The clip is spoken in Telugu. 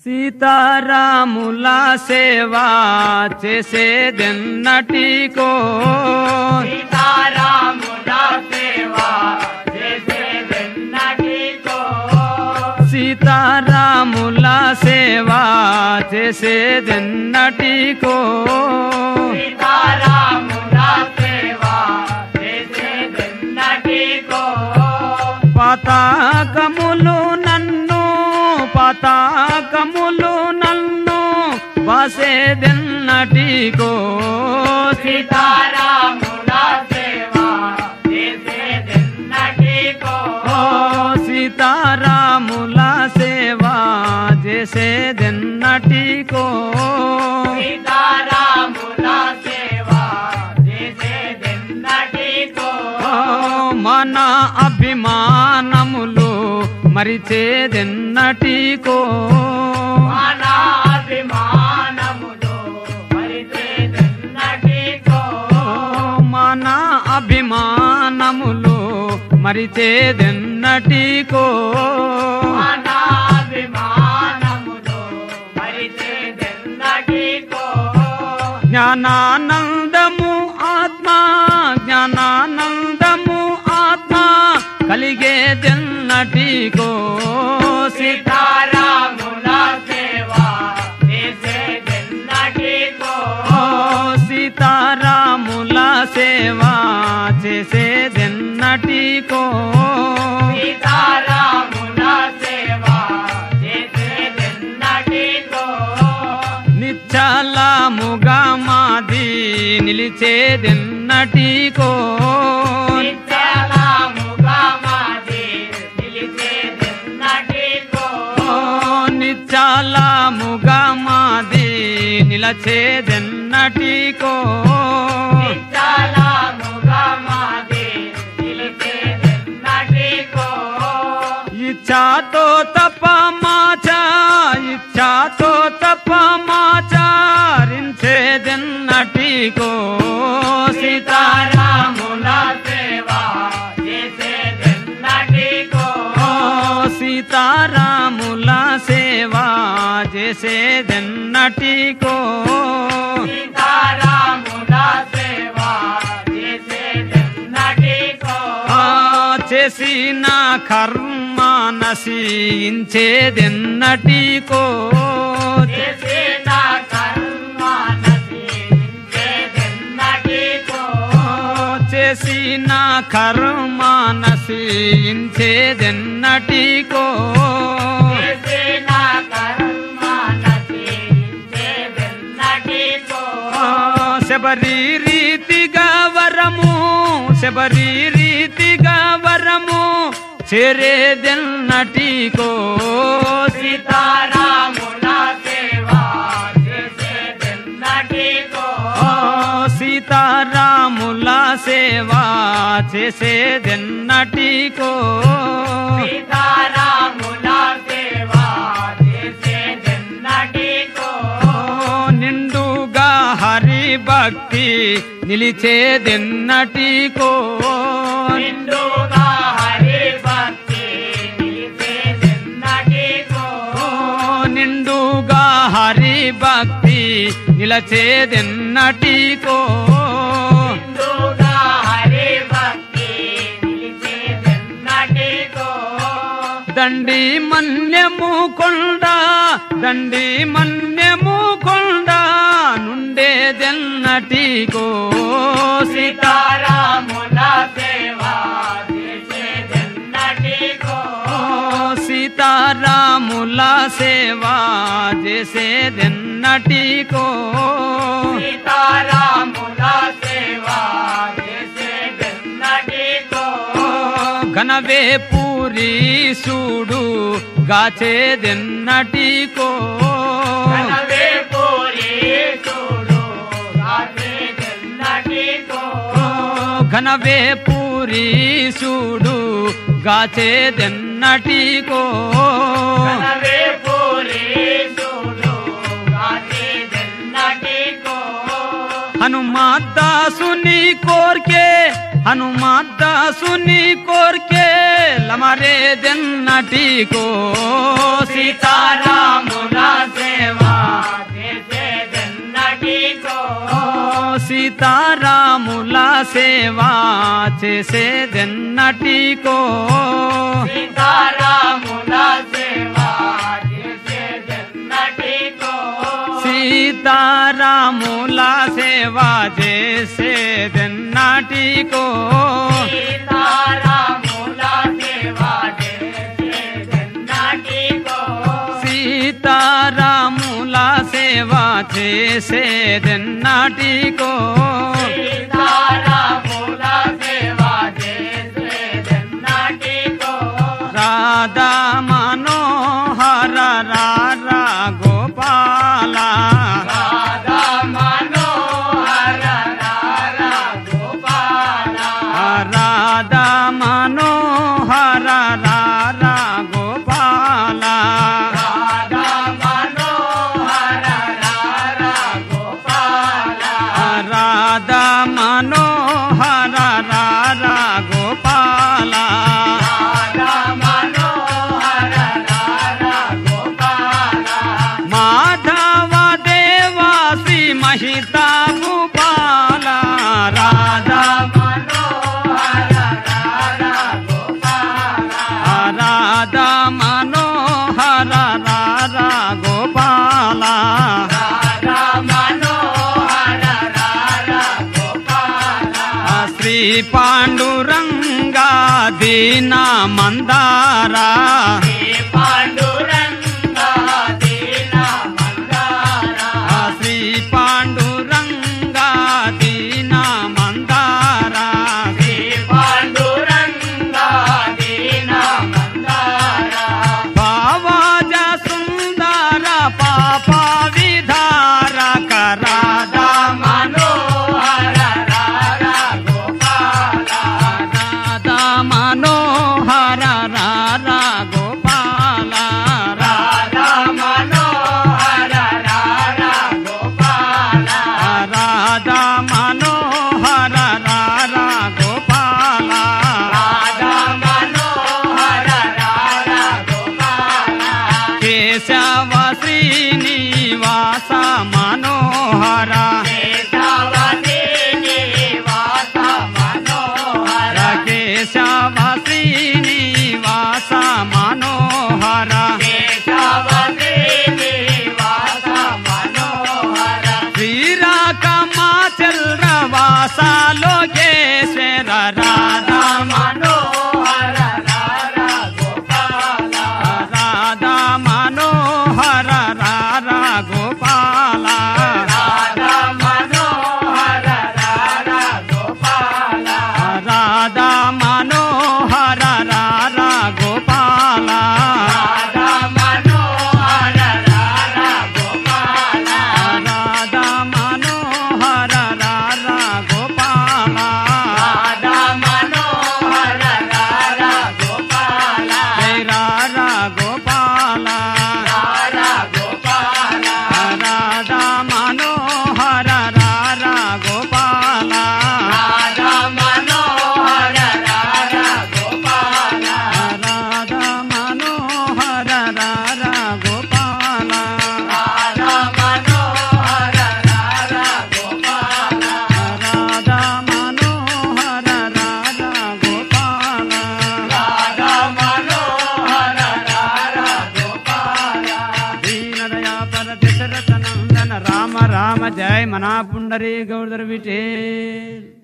సీతారాముల సేవ చేసేదెన్నటికో సీతారాముల సేవ చేసేదెన్నటికో సీతారాముల సేవ చేసేదెన్నటికో సీతారాముల సేవ చేసేదెన్నటికో పతాకములు నన్ను పతాకములు నన్ను వసేదెన్నటికో సీతా సీతారాముల సేవ చేసేదెన్నటికో ఓ సీతారాముల సేవ చేసేదెన్నటికో సీతారాముల సేవ చేసేదెన్నటికో ఓ మన అభిమానములు మరిచేదెన్నటికో మన అభిమానములు మరిచేదెన్నటికో ఓ మన అభిమానములు మరిచేదెన్నటికో మన అభిమానములు మరిచేదెన్నటికో జ్ఞానానందము ఆత్మ జ్ఞానానందము ఆత్మ కలిగేదెన్నటికో సీతా సీతారాముల సేవ చేసేదెన్నటికో ఓ సీతారాముల సేవ చేసేదెన్నటికో సీతారాముల సేవ చేసేదెన్నటికో నిచ్చలముగా మాది నిలిచేదెన్నటికో నిత్యలాముగా మాది నిలిచేదెన్నటికో ఓ నిచ్చలముగా మాది నిలచేదెన్నటికో నిత్యలాముగా మాది నిలిచేదెన్నటికో ఇచ్చాతో తప్ప మాచ ఇచ్చాతో తప్ప మాచారించేదెన్నటికో సీతారాముల సీతారాముల సేవ చేసేదెన్నటికో ఓ సీతారాముల సేవ చేసేదెన్నటికో సీతారాముల సేవ చేసేదెన్నటికో ఆ చేసిన కర్మ నశించేదెన్నటికో చేసిన కర్మ నశించేదెన్నటికో చేసిన కర్మ నశించేదెన్నటికో చేసిన కర్మ నశించేదెన్నటికో శబరి రీతిగా వరము శబరి రీతిగా వరము చేరేదెన్నటికో సీతారాముల సేవ చేసేదెన్నటికో ఓ సీతారాముల సేవ చేసేదెన్నటికో సీతారాముల సేవ చేసేదెన్నటికో ఓ నిండుగా హరి భక్తి నిలిచేదెన్నటికో నిండుగా హరి భక్తి నిలిచేదెన్నటికో ఓ నిండుగా హరి భక్తి నిలచేదెన్నటికో నిండుగా హరి భక్తి నిలిచేదెన్నటికో దండి మన్యము కొండ దండి మన్యము కొండ నుండేదెన్నటికో సీతా సీతారాముల సేవ చేసేదెన్నటికో ఓ సీతారాముల సేవ చేసేదెన్నటికో సీతారాముల సేవ చేసేదెన్నటికో ఓ ఘనవే పూరి సూడు గాచేదెన్నటికో కనవే పూరి చూడు రాసేదెన్నటికో ఓ ఘనవే పూరి సూడు గాచేదెన్నటికో కనవే పూరి చూడు రాసేదెన్నటికో హనుమాదాసుని కోర్కే హనుమాదాసుని కోర్కే లమరేదెన్నటికో సీతారాముల సీతారాముల సీతారాముల సేవా చేసేదెన్నటికో సీతారాముల సేవా చేసేదెన్నటికో సీతారాముల సేవా చేసేదెన్నటికో సీతారాముల సేవా చేసేదెన్నటికో సీతారాముల సేవా చేసేదెన్నటికో సీతారాముల సేవా చేసేదెన్నటికో రాధా మనోహర రారా గోపాల రాధా మనోహర రారా గోపాల రాధా మనోహర రారా గోపాల రాధా మనోహర రారా గోపాల రాధా మనోహర రారా గోపాల రాధా మనోహర రారా గోపాల మాధవ దేవాసి మహితా భూపాల రాధా మనోహర రారా గోపాల రాధా మనోహర రారా గోపాల రాధా మనోహర రారా గోపాల శ్రీ పాండురంగా దీన మందారా శ్రీ పాండురంగా దీన మందార శ్రీ పాండురంగా దీన మందారా శ్రీ పాండురంగా దీన మందార భావాజ సుందర పాప విధారక రాధా మనోహర రారా గోపాల రాధా మనోహర రారా గోపాల రాధా మనోహర రారా గోపాల రాధా మనోహర రారా గోపాల రాధా మనోహర రారా గోపాల కేశవ శ్రీనివాస మనోహర కేశవతి నివాస మనోహర కేశవ శ్రీనివాస మనోహర కేశవతి నివాస మనోహర శ్రీరాకమాచల్ర వాస లోకేశ్వర రాధా మనోహర రారా గోపాల రాధా మనోహర రారా గోపాల రాధా మనోహర రారా గోపాల రాధా మనోహర రారా గోపాల రాధా మనోహర రారా గోపాల రాధా మనోహర రారా గోపాల రాధా మనోహర రారా గోపాల జై రారా గోపాల రారా గోపాల రాధా మనోహర రారా గోపాల రాధా మనోహర రారా గోపాల రాధా మనోహర రారా గోపాల రాధా మనోహర రారా గోపాల రాధా మనోహర రారా గోపాల రాధా మనోహర రారా గోపాల దీనదయా పర దశరథ నందన రామ రామ జయ మనా పుండరీ గౌదర్ విఠేల్